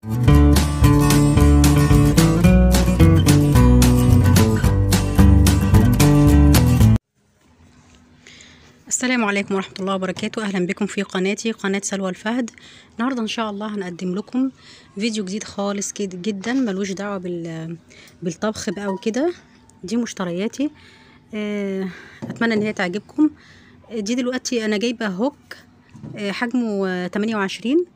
السلام عليكم ورحمة الله وبركاته أهلا بكم في قناتي قناة سلوى الفهد النهاردة إن شاء الله هنقدم لكم فيديو جديد خالص كده جدا ملوش دعوة بال بالطبخ بقى وكده دي مشترياتي آه، أتمنى إن هي تعجبكم آه، دي دلوقتي أنا جايبة هوك آه، حجمه تمانية وعشرين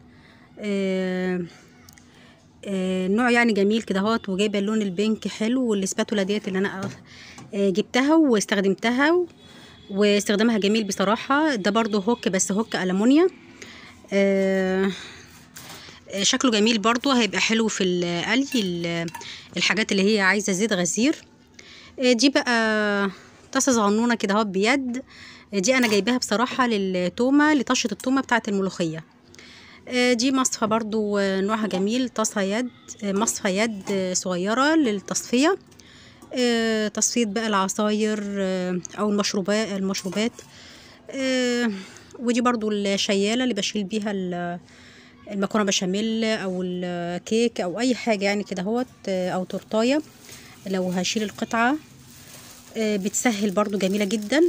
النوع يعني جميل كده اهوت وجايبه اللون البينك حلو والسباتولا ديت اللي انا آه، جبتها واستخدمتها و... واستخدامها جميل بصراحة ده برضو هوك بس هوك ألمونيا آه شكله جميل برضو هيبقى حلو في القلي ال- الحاجات اللي هي عايزة زيت غزير آه دي بقى طاسة صغنونة كده اهو بيد آه دي أنا جايباها بصراحة للتومة لطشة التومة بتاعة الملوخية آه دي مصفى برضو آه، نوعها جميل طاسة يد آه، مصفى يد آه، صغيرة للتصفية آه، تصفية بقى العصاير آه، او المشروبات المشروبات آه، ودي برضو الشيالة اللي بشيل بيها ال- المكرونة بشاميل او الكيك او اي حاجة يعني كده هوت آه، او تورتاية لو هشيل القطعة آه، بتسهل برضو جميلة جدا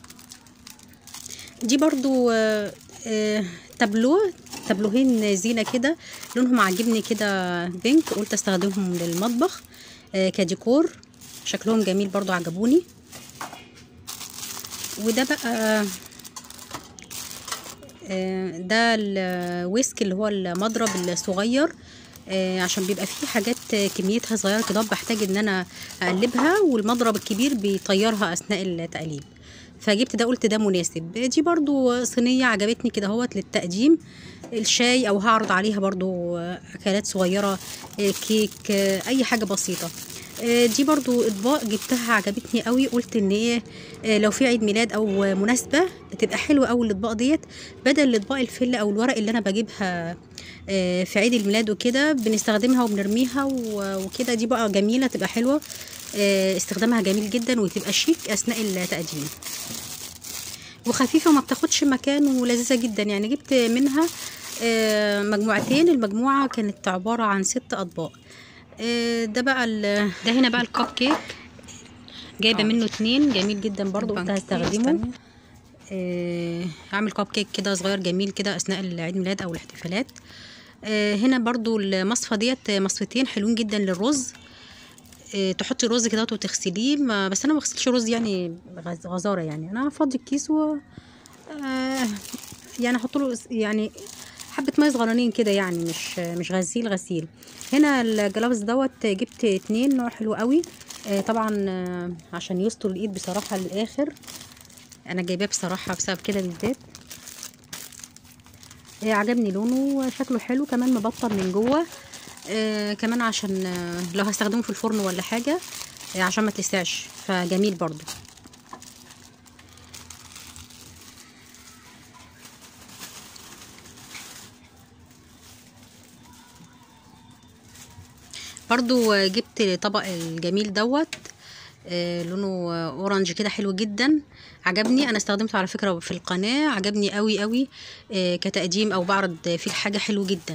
دي برضو آه، آه، تابلو تابلوهين زينة كده لونهم عاجبني كده بينك قلت استخدمهم للمطبخ آه، كديكور شكلهم جميل برضو عجبوني وده بقى آه، ده الويسك اللي هو المضرب الصغير آه، عشان بيبقى فيه حاجات كميتها صغيرة كده بحتاج ان انا اقلبها والمضرب الكبير بيطيرها اثناء التقليب فجبت ده قلت ده مناسب دي برضو صينية عجبتني كده اهوت للتقديم الشاي او هعرض عليها برضو اكلات صغيرة آه، كيك آه، اي حاجة بسيطة آه، دي برضو اطباق جبتها عجبتني قوي قلت ان ايه آه، لو في عيد ميلاد او مناسبه تبقى حلوه قوي الاطباق ديت بدل الاطباق الفل او الورق اللي انا بجيبها آه، في عيد الميلاد وكده بنستخدمها وبنرميها و- وكده دي بقى جميله تبقى حلوه آه، استخدامها جميل جدا وتبقى شيك اثناء التقديم وخفيفه وما بتاخدش مكان ولذيذه جدا يعني جبت منها آه، مجموعتين المجموعه كانت عباره عن ست اطباق آه، ده بقى ال- ده هنا بقى الكب كيك جايبه منه اتنين جميل جدا برضو قلت هستخدمه آه، هعمل كب كيك كده صغير جميل كده اثناء العيد ميلاد او الاحتفالات آه، هنا برضو المصفى ديت مصفتين حلوين جدا للرز آه، تحطي رز كده وتغسليه ما- بس انا ما بغسلش رز يعني غز- غزاره يعني انا افضي الكيس و آه، يعني احط له يعني حبه ميه صغيرين كده يعني مش مش غسيل غسيل هنا الجلافز دوت جبت اتنين نوع حلو قوي آه، طبعا آه، عشان يستر الايد بصراحه للاخر انا جايباه بصراحه بسبب كده بالذات آه، عجبني لونه شكله حلو كمان مبطن من جوه آه كمان عشان آه لو هستخدمه في الفرن ولا حاجه آه عشان ما تلسعش فجميل برضو برضو آه، جبت طبق الجميل دوت آه، لونه آه، اورنج كده حلو جدا عجبني انا استخدمته على فكره في القناه عجبني قوي قوي آه، كتقديم او بعرض فيه الحاجه حلو جدا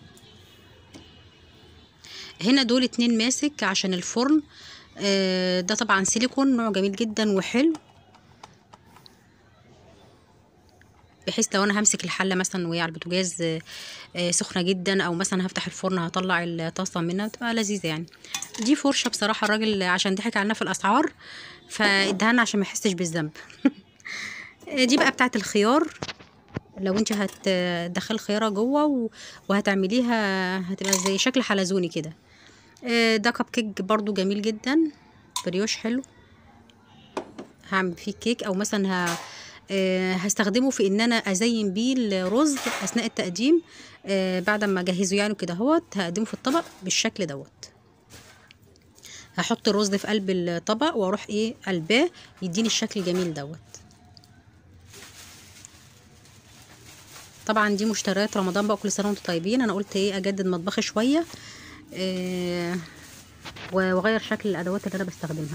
هنا دول اتنين ماسك عشان الفرن آه، ده طبعا سيليكون نوع جميل جدا وحلو بحيث لو انا همسك الحله مثلا وهي على البوتاجاز آه، آه، سخنه جدا او مثلا هفتح الفرن هطلع الطاسه منها تبقى لذيذه يعني دي فرشه بصراحه الراجل عشان ضحك علينا في الاسعار فادهنا عشان ما يحسش بالذنب آه، دي بقى بتاعه الخيار لو انت هتدخل خياره جوه و- وهتعمليها هتبقى زي شكل حلزوني كده آه، ده كب كيك برضو جميل جدا بريوش حلو هعمل فيه كيك او مثلا ه... آه، هستخدمه في ان انا ازين بيه الرز اثناء التقديم آه، بعد ما اجهزه يعني كده اهوت هقدمه في الطبق بالشكل دوت هحط الرز في قلب الطبق واروح ايه قلباه يديني الشكل الجميل دوت طبعا دي مشتريات رمضان بقى كل سنه وانتم طيبين انا قلت ايه اجدد مطبخي شويه آه، واغير شكل الادوات اللي انا بستخدمها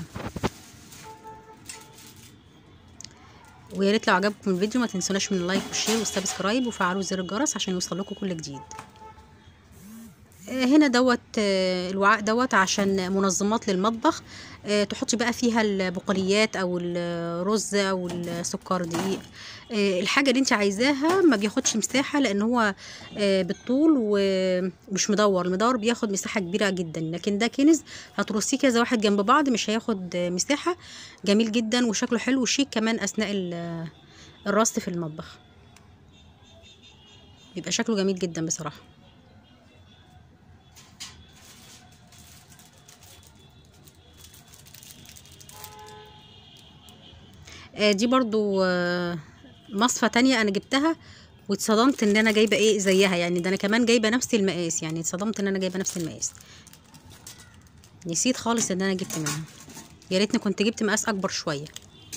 ويا ريت لو عجبكم الفيديو ما تنسوناش من اللايك والشير والسبسكرايب وفعلوا زر الجرس عشان يوصل لكم كل جديد آه، هنا دوت آه، الوعاء دوت عشان منظمات للمطبخ آه، تحطي بقى فيها البقوليات او الرز او السكر دقيق آه، الحاجه اللي انت عايزاها ما بياخدش مساحه لان هو آه، بالطول ومش مدور المدور بياخد مساحه كبيره جدا لكن ده كنز هترصيه كذا واحد جنب بعض مش هياخد آه، مساحه جميل جدا وشكله حلو وشيك كمان اثناء ال- الرص في المطبخ بيبقى شكله جميل جدا بصراحه آه، دي برضو آه، مصفى تانية انا جبتها واتصدمت ان انا جايبه ايه زيها يعني ده انا كمان جايبه نفس المقاس يعني اتصدمت ان انا جايبه نفس المقاس نسيت خالص ان انا جبت منها يا ريتني كنت جبت مقاس اكبر شويه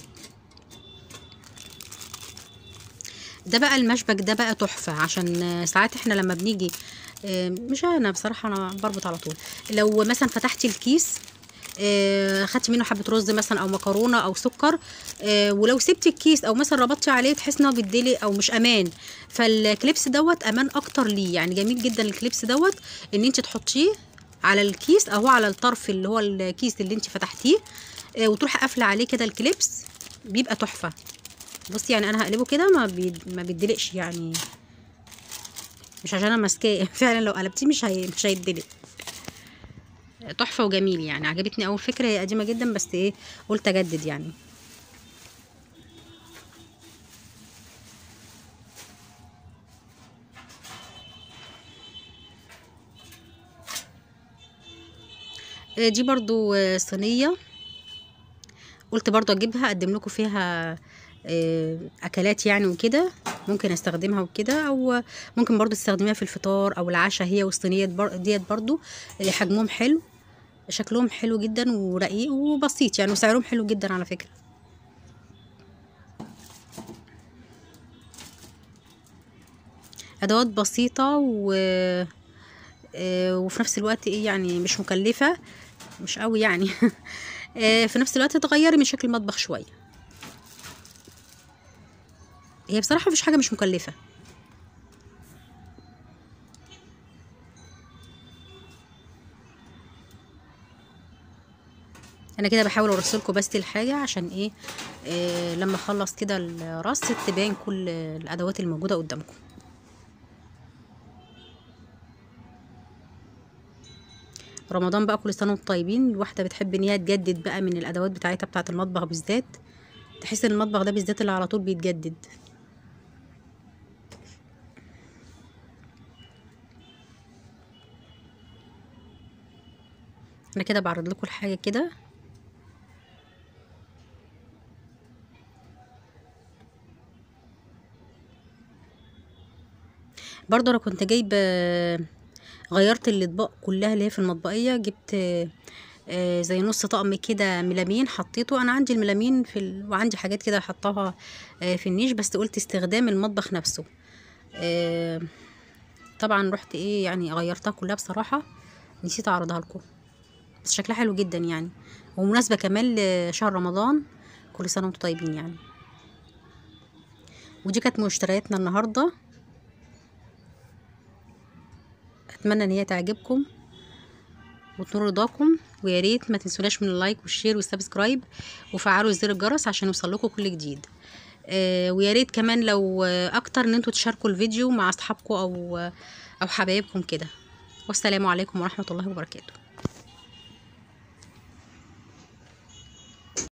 ده بقى المشبك ده بقى تحفه عشان آه، ساعات احنا لما بنيجي آه، مش انا بصراحه انا بربط على طول لو مثلا فتحتي الكيس آه، خدتي منه حبه رز مثلا او مكرونه او سكر آه، ولو سبتي الكيس او مثلا ربطتي عليه تحس ان هو بيديلي او مش امان فالكليبس دوت امان اكتر ليه يعني جميل جدا الكليبس دوت ان انت تحطيه على الكيس او على الطرف اللي هو الكيس اللي انت فتحتيه آه، وتروحي قافله عليه كده الكليبس بيبقى تحفه بصي يعني انا هقلبه كده ما بي... ما بيدلقش يعني مش عشان انا ماسكاه فعلا لو قلبتيه مش هي... مش هيدلق تحفه وجميل يعني عجبتني اول فكره هي قديمه جدا بس ايه قلت اجدد يعني آه، دي برضو آه، صينيه قلت برضو اجيبها اقدم لكم فيها آه، اكلات يعني وكده ممكن استخدمها وكده او ممكن برضو تستخدميها في الفطار او العشاء هي والصينيه بر- ديت برضو اللي حجمهم حلو شكلهم حلو جدا ورقيق وبسيط يعني وسعرهم حلو جدا على فكرة ادوات بسيطة و آه، وفي نفس الوقت ايه يعني مش مكلفة مش قوي يعني آه، في نفس الوقت تغيري من شكل المطبخ شوية هي بصراحة مفيش حاجة مش مكلفة انا كده بحاول ارسلكم بس الحاجه عشان ايه آه لما اخلص كده الرص تبان كل الادوات الموجوده قدامكم رمضان بقى كل سنه وانتم طيبين الواحده بتحب ان هي تجدد بقى من الادوات بتاعتها بتاعه المطبخ بالذات تحس ان المطبخ ده بالذات اللي على طول بيتجدد انا كده بعرض لكم الحاجه كده برضه انا كنت جايبه غيرت الاطباق كلها اللي هي في المطبقيه جبت آه، زي نص طقم كده ميلامين حطيته انا عندي الميلامين في ال... وعندي حاجات كده حطاها آه، في النيش بس قلت استخدام المطبخ نفسه آه، طبعا رحت ايه يعني غيرتها كلها بصراحه نسيت اعرضها لكم بس شكلها حلو جدا يعني ومناسبه كمان لشهر رمضان كل سنه وانتم طيبين يعني ودي كانت مشترياتنا النهارده اتمنى ان هي تعجبكم وتنور رضاكم ويا ريت ما تنسوناش من اللايك والشير والسبسكرايب وفعلوا زر الجرس عشان يوصلكوا كل جديد آه ويا ريت كمان لو آه، اكتر ان انتوا تشاركوا الفيديو مع اصحابكم او آه، او حبايبكم كده والسلام عليكم ورحمه الله وبركاته